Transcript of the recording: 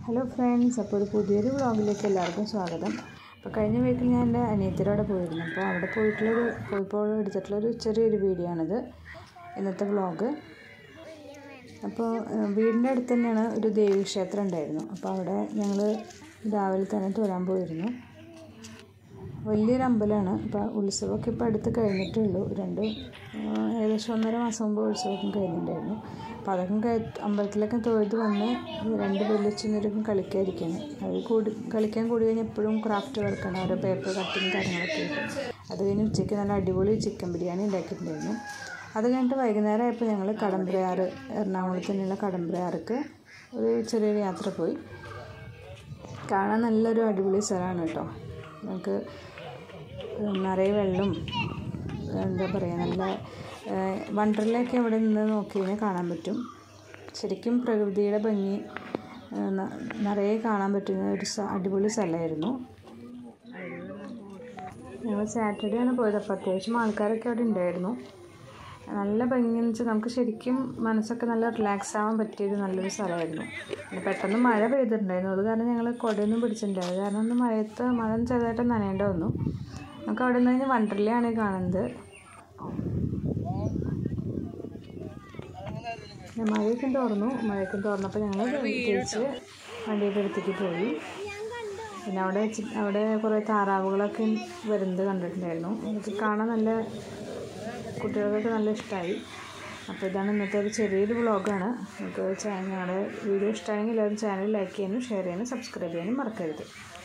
hello friends അപ്പോൾ ഒരു പുതിയൊരു വ്ളോഗിലേക്ക് എല്ലാവർക്കും സ്വാഗതം അപ്പോൾ കഴിഞ്ഞ വീക്കിൽ ഞാൻ എൻ്റെ അനിയത്തിയുടെ പോയിരുന്നു അപ്പോൾ അവിടെ പോയിട്ടുള്ളൊരു പോയപ്പോൾ എടുത്തിട്ടുള്ളൊരു ചെറിയൊരു വീഡിയോ ആണിത് ഇന്നത്തെ വ്ളോഗ് അപ്പോൾ ഏഹ്, വീടിൻ്റെ അടുത്ത് തന്നെയാണ് ഒരു ദേവീക്ഷേത്രം ഉണ്ടായിരുന്നു അപ്പോൾ അവിടെ ഞങ്ങൾ രാവിലെ തന്നെ തൊഴാൻ പോയിരുന്നു വലിയൊരു അമ്പലമാണ് അപ്പോൾ ഉത്സവമൊക്കെ ഇപ്പോൾ അടുത്ത് കഴിഞ്ഞിട്ടേ ഉള്ളൂ രണ്ട് ആ, ഏകദേശം ഒന്നര മാസം മുമ്പ് ഉത്സവമൊക്കെ കഴിഞ്ഞിട്ടുണ്ടായിരുന്നു അപ്പോൾ അതൊക്കെ കഴി അമ്പലത്തിലൊക്കെ തൊഴുത് വന്ന് രണ്ട് വെള്ളിച്ചെന്നൊരുക്കും കളിക്കാതിരിക്കുകയാണ് അവർ കൂടി കളിക്കാൻ കൂടി കഴിഞ്ഞാൽ എപ്പോഴും ക്രാഫ്റ്റ് വർക്കാണ് ഓരോ പേപ്പർ കട്ടിങ് കാര്യങ്ങളൊക്കെ ആയിട്ട് അത് കഴിഞ്ഞ് ഉച്ചയ്ക്ക് നല്ല അടിപൊളി ചിക്കൻ ബിരിയാണി ഉണ്ടാക്കിയിട്ടുണ്ടായിരുന്നു അത് കഴിഞ്ഞിട്ട് വൈകുന്നേരം ആയപ്പോൾ ഞങ്ങൾ കടമ്പ്രയാറ് എറണാകുളത്ത് തന്നെയുള്ള കടമ്പ്രയാർക്ക് ഒരു ചെറിയൊരു യാത്ര പോയി കാണാൻ നല്ലൊരു അടിപൊളി സ്ഥലമാണ് കേട്ടോ നമുക്ക് നിറയെ വെള്ളം എന്താ പറയുക നല്ല വണ്ടർലയൊക്കെ ഇവിടെ നിന്ന് നോക്കി കഴിഞ്ഞാൽ കാണാൻ പറ്റും ശരിക്കും പ്രകൃതിയുടെ ഭംഗി ഏഹ്, ന- നിറയെ കാണാൻ പറ്റുന്ന ഒരു സ- അടിപൊളി സ്ഥലമായിരുന്നു ഞങ്ങൾ സാറ്റർഡേ ആണ് പോയത് അപ്പോൾ അത്യാവശ്യം ആൾക്കാരൊക്കെ അവിടെ ഉണ്ടായിരുന്നു നല്ല ഭംഗിയെന്ന് വെച്ചാൽ നമുക്ക് ശരിക്കും മനസ്സൊക്കെ നല്ല റിലാക്സ് ആവാൻ പറ്റിയൊരു നല്ലൊരു സ്ഥലമായിരുന്നു പിന്നെ പെട്ടെന്ന് മഴ പെയ്തിട്ടുണ്ടായിരുന്നു അത് കാരണം ഞങ്ങൾ കുടയൊന്നും പിടിച്ചിട്ടുണ്ടായത് അത് കാരണം ഒന്ന് മഴയത്ത് മഴ ചെറുതായിട്ട് നനയേണ്ട വന്നു നമുക്ക് അവിടെ നിന്ന് കഴിഞ്ഞാൽ വണ്ടർലയാണ് കാണുന്നത് പിന്നെ മഴയൊക്കെ തോർന്നു മഴയൊക്കെ തോർന്നപ്പോൾ ഞങ്ങൾ തിരിച്ച് വണ്ടിയുടെ അടുത്തേക്ക് പോയി പിന്നെ അവിടെ വെച്ച് അവിടെ കുറേ താറാവുകളൊക്കെ വരുന്നത് കണ്ടിട്ടുണ്ടായിരുന്നു അതൊക്കെ കാണാൻ നല്ല കുട്ടികൾക്കൊക്കെ നല്ല ഇഷ്ടമായി അപ്പോൾ ഇതാണ് ഇന്നത്തെ ഒരു ചെറിയൊരു വ്ളോഗാണ് നമുക്ക് ചാനൽ ഞങ്ങളുടെ വീഡിയോ ഇഷ്ടമായെങ്കിൽ എല്ലാവരും ചാനൽ ലൈക്ക് ചെയ്യാനും ഷെയർ ചെയ്യാനും സബ്സ്ക്രൈബ് ചെയ്യാനും മറക്കരുത്